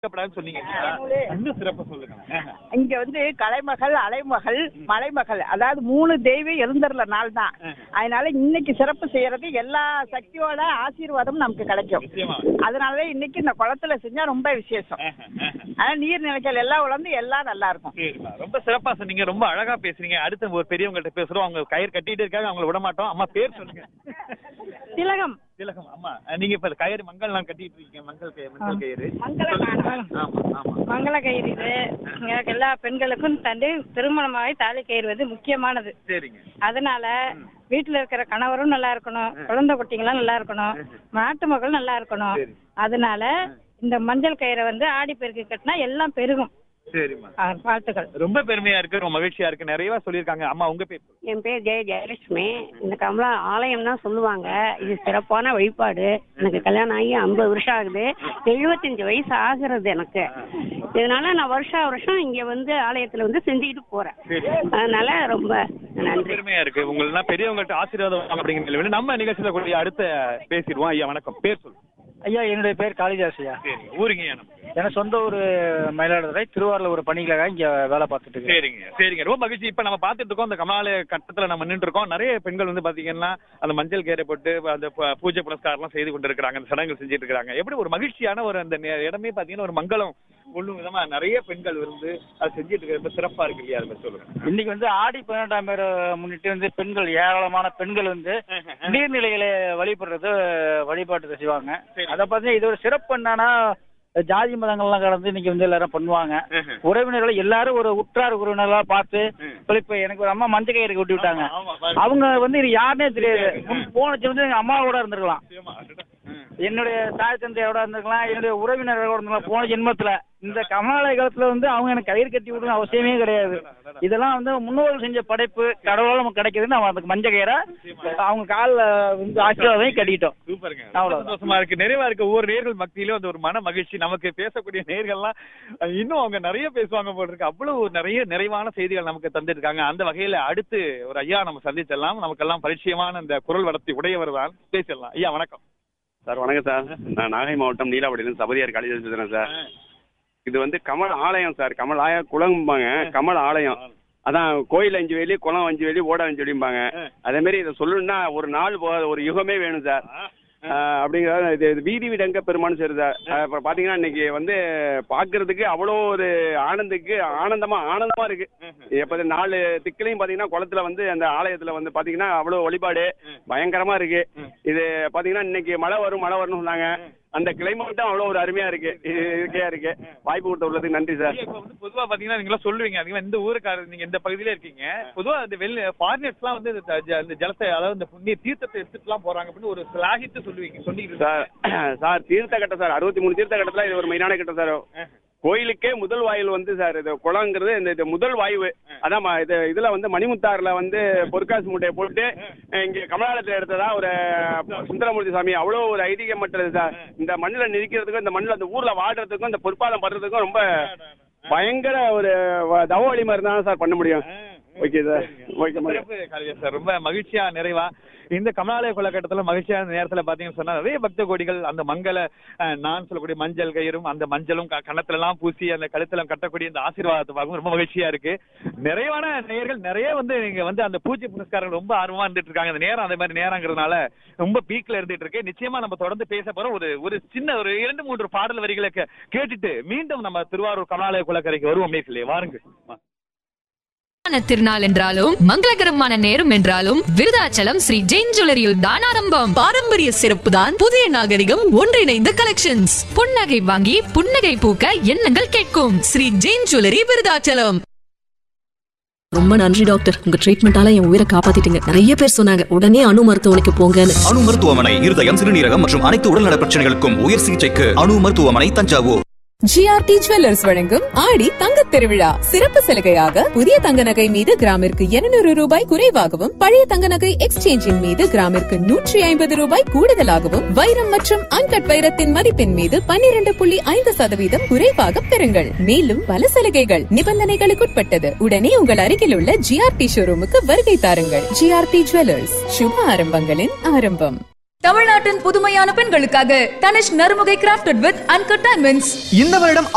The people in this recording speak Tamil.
கஷ்டப்படாதுன்னு சொன்னீங்க இன்னும் சிறப்பா சொல்லுங்க ஆஹா. இங்க வந்து கலைமகள் அலைமகள் மலைமகள் அதாவது மூணு தெய்வம் எழுந்தருள நாள் தான் அதனால இன்னைக்கு சிறப்பு செய்யறது எல்லா சக்தியோட ஆசீர்வாதம் நமக்கு கிடைக்கும் நிச்சயமா அதனால இன்னைக்கு இந்த குளத்துல செஞ்சா ரொம்ப விசேஷம் ஆஹா, ஆஹா. ஆனா நீர் நிலைக்கல் எல்லாம் உழந்து எல்லாம் நல்லா இருக்கும் சரிம்மா. ரொம்ப சிறப்பா சொன்னீங்க ரொம்ப அழகா பேசுறீங்க அடுத்து ஒரு பெரியவங்கள்ட்ட பேசுறோம் அவங்க கயிறு கட்டிட்டு இருக்காங்க அவங்கள விட மாட்டோம் அம்மா பேர் சொல்லுங்க திலகம் திலகம் அம்மா நீங்க இப்ப கயிறு மங்கள் நான் கட்டிட்டு இருக்கீங்க மங்கள் கயிறு மங்கள் கயிறு மங்கள சொல்லுங்க. ஆமா ஆமா மங்கள கயிறு இது எங்களுக்கு எல்லா பெண்களுக்கும் தந்து திருமணமாகி தாலி கயிறு வந்து முக்கியமானது சரிங்க அதனால வீட்டுல இருக்கிற கணவரும் நல்லா இருக்கணும் குழந்தை குட்டிங்களும் நல்லா இருக்கணும் நாட்டு மக்களும் நல்லா இருக்கணும் சரி. அதனால இந்த மஞ்சள் கயிறை வந்து ஆடி பெருக்கு கட்டினா எல்லாம் பெருகும் சரிம்மா ஆ, வாழ்த்துக்கள் ரொம்ப பெருமையா இருக்கு ரொம்ப மகிழ்ச்சியா இருக்கு நிறைய சொல்லியிருக்காங்க அம்மா உங்க பேர் சொல்லுங்க. என் பேர் ஜெய ஜெயலட்சுமி இந்த கமலா ஆலயம் தான் சொல்லுவாங்க இது சிறப்பான வழிபாடு எனக்கு கல்யாணம் ஆகி ஐம்பது வருஷம் ஆகுது எழுபத்தஞ்சு வயசு ஆகுறது எனக்கு இதனால நான் வருஷா வருஷம் இங்க வந்து ஆலயத்துல வந்து செஞ்சுக்கிட்டு போறேன் சரி அதனால ரொம்ப ரொம்ப நன்றி பெருமையா இருக்கு உங்களுக்கு பெரியவங்கள்ட்ட ஆசீர்வாதம் வாங்க அப்படிங்கிற நிலையில நம்ம நிகழ்ச்சியில கூடிய அடுத்த பேசிடுவோம் ஐயா வணக்கம் பேர் சொல்லுங்க ஐயா என்னுடைய பேர் காளிதாஸ் ஐயா சரி ஊருங்க ஐயா நம்ம எனக்கு சொந்த ஊர் மயிலாடுதுறை திருவாரூர்ல ஒரு பணிக்காக இங்க வேலை பார்த்துட்டு இருக்கேன் சரிங்க சரிங்க ரொம்ப மகிழ்ச்சி இப்ப நம்ம பார்த்துட்டு இருக்கோம் இந்த கமலாலய கட்டத்துல நம்ம நின்று இருக்கோம் நிறைய பெண்கள் வந்து பாத்தீங்கன்னா அந்த மஞ்சள் கேரை போட்டு அந்த ப- பூஜை புனஸ்காரம் செய்து கொண்டு இருக்கிறாங்க அந்த சடங்குகள் செஞ்சுட்டு இருக்காங்க எப்படி ஒரு மகிழ்ச்சியான ஒரு அந்த நே- இடமே பாத்தீங்கன்னா ஒரு மங்களம் கொள்ளும் விதமா நிறைய பெண்கள் வந்து அதை செஞ்சுட்டு இருக்க ரொம்ப சிறப்பா இருக்கு இல்லையா அதை பத்தி சொல்லுங்க இன்னைக்கு வந்து ஆடி பதினெட்டாம் பேர் முன்னிட்டு வந்து பெண்கள் ஏராளமான பெண்கள் வந்து நீர்நிலைகளை வழிபடுறது வழிபாட்டு செய்வாங்க சரி. அதை பார்த்தீங்கன்னா இது ஒரு சிறப்பு என்னன்னா ஜாதி மதங்கள்லாம் கடந்து இன்னைக்கு வந்து எல்லாரும் பண்ணுவாங்க உறவினர்கள் எல்லாரும் ஒரு உற்றார் உறவினர்களா பார்த்து இப்ப எனக்கு ஒரு அம்மா மஞ்சள் கயிறு கொட்டி விட்டாங்க ஆமா, பாருங்க. அவங்க வந்து இது யாருனே தெரியாது போனச்சு வந்து எங்க அம்மாவோட இருந்திருக்கலாம் நிச்சயமா. ம். என்னுடைய தாய் தந்தையோட இருந்திருக்கலாம் என்னுடைய உறவினர்களோட இருந்திருக்கலாம் போன ஜென்மத்துல இந்த கமலாலய காலத்துல வந்து அவங்க எனக்கு கயிறு கட்டி விடணும் அவசியமே கிடையாது இதெல்லாம் வந்து முன்னோர்கள் செஞ்ச படைப்பு கடவுளால நமக்கு கிடைக்குதுன்னு அவன் அதுக்கு மஞ்சள் கயிறை அவங்க காலில் வந்து ஆசீர்வாதம் கட்டிட்டோம் சூப்பருங்க அவ்வளவுதான். சந்தோஷமா இருக்கு நிறைவா இருக்கு ஒவ்வொரு நேர்கள் மத்தியிலும் அந்த ஒரு மன மகிழ்ச்சி நமக்கு பேசக்கூடிய நேர்கள்லாம் அஹ், இன்னும் அவங்க நிறைய பேசுவாங்க போல இருக்கு அவ்வளவு ஒரு நிறைய நிறைவான செய்திகள் நமக்கு தந்திருக்காங்க அந்த வகையில அடுத்து ஒரு ஐயா நம்ம சந்திச்சிடலாம் நமக்கெல்லாம் பரிச்சயமான இந்த குரல் வளர்த்தி உடையவர் தான் பேசிடலாம் ஐயா வணக்கம் சார் வணக்கம் சார் நான் நாகை மாவட்டம் நீலாவடியிலிருந்து சபதியார் காலேஜ் பேசுறேன் சார் இது வந்து கமல் ஆலயம் சார் கமல் ஆய குளம்பாங்க கமல் ஆலயம் அதான் கோயில் அஞ்சு வேலி குளம் அஞ்சு வேலி ஓட அஞ்சு வேலிம்பாங்க அதே மாதிரி இதை சொல்லணும்னா ஒரு நாள் போகாது ஒரு யுகமே வேணும் சார் ஆஹ் அப்படிங்கிறத இது இது வீதி விடங்க பெருமான்னு சரி சார் ஆஹ் அப்புறம் பாத்தீங்கன்னா இன்னைக்கு வந்து பாக்குறதுக்கு அவ்வளோ ஒரு ஆனந்துக்கு ஆனந்தமா ஆனந்தமா இருக்கு எப்ப நாலு திக்கிலையும் பாத்தீங்கன்னா குளத்துல வந்து அந்த ஆலயத்துல வந்து பாத்தீங்கன்னா அவ்வளோ வழிபாடு பயங்கரமா இருக்கு இது பாத்தீங்கன்னா இன்னைக்கு மழை வரும் மழை வரும்னு சொன்னாங்க அந்த கிளைமேட்டும் அவ்வளோ ஒரு அருமையா இருக்கு இது இருக்கையா இருக்கு வாய்ப்பு கொடுத்த உள்ளதுக்கு நன்றி சார் ஐயா, இப்ப வந்து பொதுவா பாத்தீங்கன்னா நீங்க எல்லாம் சொல்லுவீங்க அதிகமா இந்த ஊருக்காரர் நீங்க இந்த பகுதியில இருக்கீங்க பொதுவா இந்த வெளி ஃபாரினர்ஸ் எல்லாம் வந்து இந்த ஜ- இந்த ஜலத்தை அதாவது இந்த புண்ணிய தீர்த்தத்தை எடுத்துட்டு எல்லாம் போறாங்க அப்படின்னு ஒரு சிலாகித்து சொல்லுவீங்க சொன்னீங்க சார் சார் தீர்த்த கட்டம் சார் அறுபத்தி மூணு தீர்த்த கட்டத்துல இது ஒரு மெயினான கட்டம் சார் கோயிலுக்கே முதல் வாயில் வந்து சார் இது குளங்கிறது இந்த இது முதல் வாயு அதான் ம- இது இதுல வந்து மணிமுத்தாறுல வந்து பொற்காசு மூட்டையை போட்டு அஹ், இங்க கமலாலயத்துல எடுத்ததா ஒரு சுந்தரமூர்த்தி சாமி அவ்வளோ ஒரு ஐதீகம் மற்றது சார் இந்த மண்ணில் நிற்கிறதுக்கும் இந்த மண்ணில் அந்த ஊர்ல வாடுறதுக்கும் இந்த பொற்பாதம் படுறதுக்கும் ரொம்ப பயங்கர ஒரு வ- தவ வலிமை இருந்தா தான் சார் பண்ண முடியும் ஓகே சார் ஓகே மேடம் சிறப்பு காளியா சார் ரொம்ப மகிழ்ச்சியா நிறைவா இந்த கமலாலய கொலக்கட்டத்துல மகிழ்ச்சியான நேரத்துல பாத்தீங்கன்னு சொன்னா நிறைய பக்த கோடிகள் அந்த மங்கள அஹ், நான் சொல்லக்கூடிய மஞ்சள் கயிறும் அந்த மஞ்சளும் க- கன்னத்துல எல்லாம் பூசி அந்த கழுத்துல கட்டக்கூடிய இந்த ஆசீர்வாதத்தை பார்க்கும் ரொம்ப மகிழ்ச்சியா இருக்கு நிறைவான நேயர்கள் நிறைய வந்து நீங்க வந்து அந்த பூஜை புனஸ்காரங்கள் ரொம்ப ஆர்வமா இருந்துட்டு இருக்காங்க அந்த நேரம் அதே மாதிரி நேரங்கிறதுனால ரொம்ப பீக்ல இருந்துட்டு இருக்கு நிச்சயமா நம்ம தொடர்ந்து பேச போறோம் ஒரு ஒரு சின்ன ஒரு இரண்டு மூன்று பாடல் வரிகளை கே- கேட்டுட்டு மீண்டும் நம்ம திருவாரூர் கமலாலய குலக்கரைக்கு வருவோம் நேர்களே வாருங்க மான திருநாள் என்றாலும் மங்களகரமான நேரம் என்றாலும் விருதாச்சலம் ஸ்ரீ ஜெயின் ஜுவல்லரியில் தான் ஆரம்பம் பாரம்பரிய சிறப்பு தான் புதிய நாகரிகம் ஒன்றிணைந்த கலெக்ஷன்ஸ் புன்னகை வாங்கி புன்னகை பூக்க எண்ணங்கள் கேட்கும் ஸ்ரீ ஜெயின் ஜுவல்லரி விருதாச்சலம் ரொம்ப நன்றி டாக்டர் உங்க ட்ரீட்மெண்டால என் உயிரை காப்பாத்திட்டீங்க நிறைய பேர் சொன்னாங்க உடனே அணு மருத்துவமனைக்கு போங்கன்னு அணு மருத்துவமனை இருதயம் சிறுநீரகம் மற்றும் அனைத்து உடல்நல பிரச்சனைகளுக்கும் உயர் சிகிச்சைக்கு அணு மருத்துவமனை தஞ்சாவூர் ஜிஆர்டி ஜுவல்லர்ஸ் வழங்கும் ஆடி தங்கத் திருவிழா சிறப்பு சலுகையாக புதிய தங்க நகை மீது கிராமிற்கு 200 ரூபாய் குறைவாகவும் பழைய தங்க நகை எக்ஸ்சேஞ்சின் மீது கிராமிற்கு நூற்றி ஐம்பது ரூபாய் கூடுதலாகவும் வைரம் மற்றும் அன்கட் வைரத்தின் மதிப்பின் மீது 12.5% புள்ளி ஐந்து சதவீதம் குறைவாக பெறுங்கள் மேலும் பல சலுகைகள் நிபந்தனைகளுக்குட்பட்டது உடனே உங்கள் அருகில் உள்ள ஜிஆர்டி ஷோரூமுக்கு வருகை தாருங்கள் ஜிஆர்டி ஜுவல்லர்ஸ் சுப ஆரம்பங்களின் ஆரம்பம் தமிழ்நாட்டின் புதுமையான பெண்களுக்காக Tanishq Narumugai crafted with uncut diamonds இந்த வருடம்